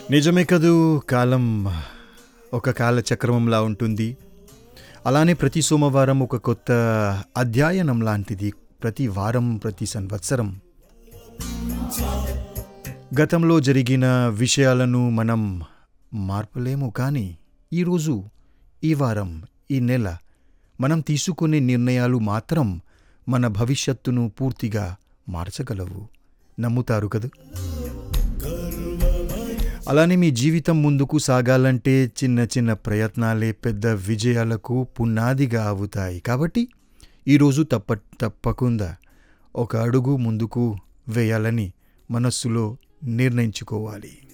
నిజమే కదూ కాలం ఒక కాలచక్రంలా ఉంటుంది అలానే ప్రతి సోమవారం ఒక కొత్త అధ్యయనం లాంటిది ప్రతి వారం ప్రతి సంవత్సరం గతంలో జరిగిన విషయాలను మనం మార్పలేము కానీ ఈరోజు ఈ వారం ఈ నెల మనం తీసుకునే నిర్ణయాలు మాత్రం మన భవిష్యత్తును పూర్తిగా మార్చగలవు నమ్ముతారు కదూ అలానే మీ జీవితం ముందుకు సాగాలంటే చిన్న చిన్న ప్రయత్నాలే పెద్ద విజయాలకు పునాదిగా అవుతాయి కాబట్టి ఈరోజు తప్ప తప్పకుండా ఒక అడుగు ముందుకు వేయాలని మనస్సులో నిర్ణయించుకోవాలి